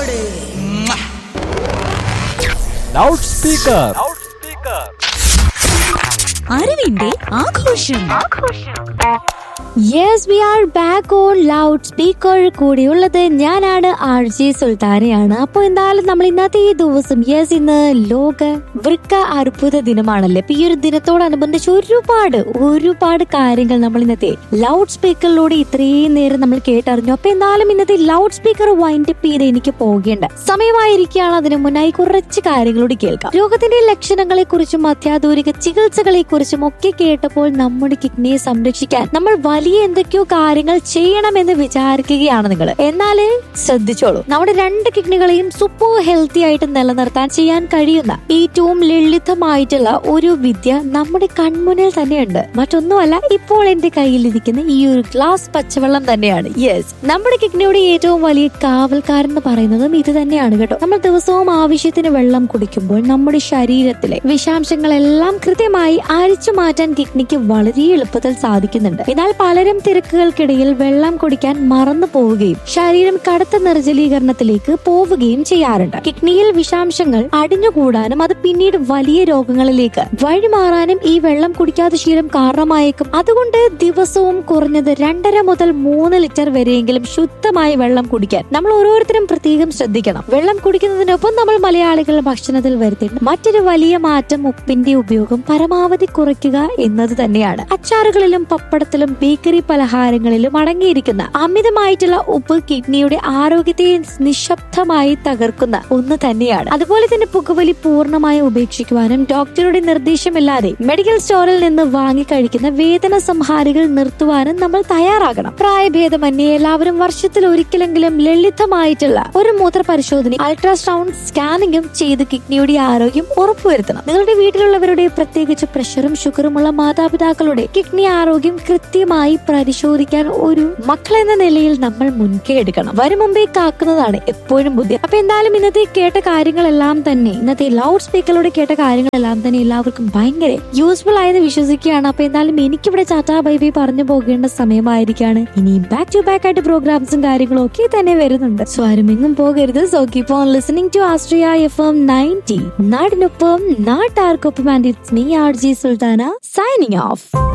കൂടെ loud speaker അറിവിന്റെ ആഘോഷം yes we are back on loud speaker കൂടിയുള്ളത് ഞാനാണ് ആർ ജെ സുൽത്താനയാണ് അപ്പോൾ എന്തായാലും നമ്മൾ ഇന്നത്തെ ഈ ദിവസം യെസ് ഇന്ന് ലോക വൃക്ക അർബുദ ദിനമാണല്ലേ അപ്പൊ ഈ ഒരു ദിനത്തോടനുബന്ധിച്ച് ഒരുപാട് ഒരുപാട് കാര്യങ്ങൾ നമ്മൾ ഇന്നത്തെ ലൗഡ് സ്പീക്കറിലൂടെ ഇത്രയും നേരം നമ്മൾ കേട്ടറിഞ്ഞു അപ്പൊ എന്തായാലും ഇന്നത്തെ ലൗഡ് സ്പീക്കർ വൈൻഡപ്പ് ചെയ്ത് എനിക്ക് പോകേണ്ട സമയമായിരിക്കുകയാണ് അതിനു മുന്നായി കുറച്ച് കാര്യങ്ങളോട് കേൾക്കാം രോഗത്തിന്റെ ലക്ഷണങ്ങളെ കുറിച്ചും അത്യാധുനിക ചികിത്സകളെ കുറിച്ചും ഒക്കെ കേട്ടപ്പോൾ നമ്മുടെ കിഡ്നിയെ സംരക്ഷിക്കാൻ നമ്മൾ വലിയ എന്തൊക്കെയോ കാര്യങ്ങൾ ചെയ്യണമെന്ന് വിചാരിക്കുകയാണ് നിങ്ങൾ എന്നാൽ ശ്രദ്ധിച്ചോളൂ നമ്മുടെ രണ്ട് കിഡ്നികളെയും സൂപ്പർ ഹെൽത്തി ആയിട്ട് നിലനിർത്താൻ ചെയ്യാൻ കഴിയുന്ന ഏറ്റവും ലളിതമായിട്ടുള്ള ഒരു വിദ്യ നമ്മുടെ കൺമുന്നിൽ തന്നെയുണ്ട് മറ്റൊന്നുമല്ല ഇപ്പോൾ എന്റെ കയ്യിൽ ഇരിക്കുന്ന ഈ ഒരു ഗ്ലാസ് പച്ചവെള്ളം തന്നെയാണ് യെസ് നമ്മുടെ കിഡ്നിയുടെ ഏറ്റവും വലിയ കാവൽക്കാരൻ എന്ന് പറയുന്നതും ഇത് തന്നെയാണ് കേട്ടോ നമ്മൾ ദിവസവും ആവശ്യത്തിന് വെള്ളം കുടിക്കുമ്പോൾ നമ്മുടെ ശരീരത്തിലെ വിഷാംശങ്ങളെല്ലാം കൃത്യമായി അരിച്ചു മാറ്റാൻ കിഡ്നിക്ക് വളരെ എളുപ്പത്തിൽ സാധിക്കുന്നുണ്ട് എന്നാൽ പലരും തിരക്കുകൾക്കിടയിൽ വെള്ളം കുടിക്കാൻ മറന്നു പോവുകയും ശരീരം കടുത്ത നിർജ്ജലീകരണത്തിലേക്ക് പോവുകയും ചെയ്യാറുണ്ട് കിഡ്നിയിൽ വിഷാംശങ്ങൾ അടിഞ്ഞുകൂടാനും അത് പിന്നീട് വലിയ രോഗങ്ങളിലേക്ക് വഴിമാറാനും ഈ വെള്ളം കുടിക്കാത്ത ശീലം കാരണമായേക്കും അതുകൊണ്ട് ദിവസവും കുറഞ്ഞത് രണ്ടര മുതൽ മൂന്ന് ലിറ്റർ വരെയെങ്കിലും ശുദ്ധമായ വെള്ളം കുടിക്കാൻ നമ്മൾ ഓരോരുത്തരും പ്രത്യേകം ശ്രദ്ധിക്കണം വെള്ളം കുടിക്കുന്നതിനൊപ്പം നമ്മൾ മലയാളികൾ ഭക്ഷണത്തിൽ വരുത്തേണ്ട മറ്റൊരു വലിയ മാറ്റം ഉപ്പിന്റെ ഉപയോഗം പരമാവധി കുറയ്ക്കുക എന്നത് തന്നെയാണ് അച്ചാറുകളിലും പപ്പടത്തിലും ബേക്കറി പലഹാരങ്ങളിലും അടങ്ങിയിരിക്കുന്ന അമിതമായിട്ടുള്ള ഉപ്പ് കിഡ്നിയുടെ ആരോഗ്യത്തെ നിശബ്ദമായി തകർക്കുന്ന ഒന്ന് തന്നെയാണ് അതുപോലെ തന്നെ പുകവലി പൂർണ്ണമായി ഉപേക്ഷിക്കുവാനും ഡോക്ടറുടെ നിർദ്ദേശമില്ലാതെ മെഡിക്കൽ സ്റ്റോറിൽ നിന്ന് വാങ്ങി കഴിക്കുന്ന വേദന സംഹാരികൾ നിർത്തുവാനും നമ്മൾ തയ്യാറാകണം പ്രായഭേദമന്യേ എല്ലാവരും വർഷത്തിൽ ഒരിക്കലെങ്കിലും ലളിതമായിട്ടുള്ള ഒരു മൂത്ര പരിശോധന അൾട്രാസൗണ്ട് സ്കാനിങ്ങും ചെയ്ത് കിഡ്നിയുടെ ആരോഗ്യം ഉറപ്പുവരുത്തണം നിങ്ങളുടെ വീട്ടിലുള്ളവരുടെ പ്രത്യേകിച്ച് പ്രഷറും ഷുഗറുമുള്ള മാതാപിതാക്കളുടെ കിഡ്നി ആരോഗ്യം കൃത്യമായി പരിശോധിക്കാൻ ഒരു മക്കളെന്ന നിലയിൽ നമ്മൾ മുൻകൈ എടുക്കണം വരും മുമ്പേ കാക്കുന്നതാണ് എപ്പോഴും ബുദ്ധി അപ്പൊ എന്തായാലും ഇന്നത്തെ കേട്ട കാര്യങ്ങളെല്ലാം തന്നെ ഇന്നത്തെ ലൗഡ് സ്പീക്കറിലൂടെ കേട്ട കാര്യങ്ങളെല്ലാം തന്നെ എല്ലാവർക്കും ഭയങ്കര യൂസ്ഫുൾ ആയെന്ന് വിശ്വസിക്കുകയാണ് അപ്പൊ എന്തായാലും എനിക്കിവിടെ ചാറ്റാ ബൈ ബൈ പറഞ്ഞു പോകേണ്ട സമയമായിരിക്കാണ് ഇനി ബാക്ക് ടു ബാക്ക് ആയിട്ട് പ്രോഗ്രാംസും കാര്യങ്ങളും ഒക്കെ തന്നെ വരുന്നുണ്ട് സോ ആരും എങ്ങും പോകരുത് so keep on listening to Astria F M ninety നാടിനൊപ്പം നാട്ടാർക്കൊപ്പം and it's me R J Sultana signing of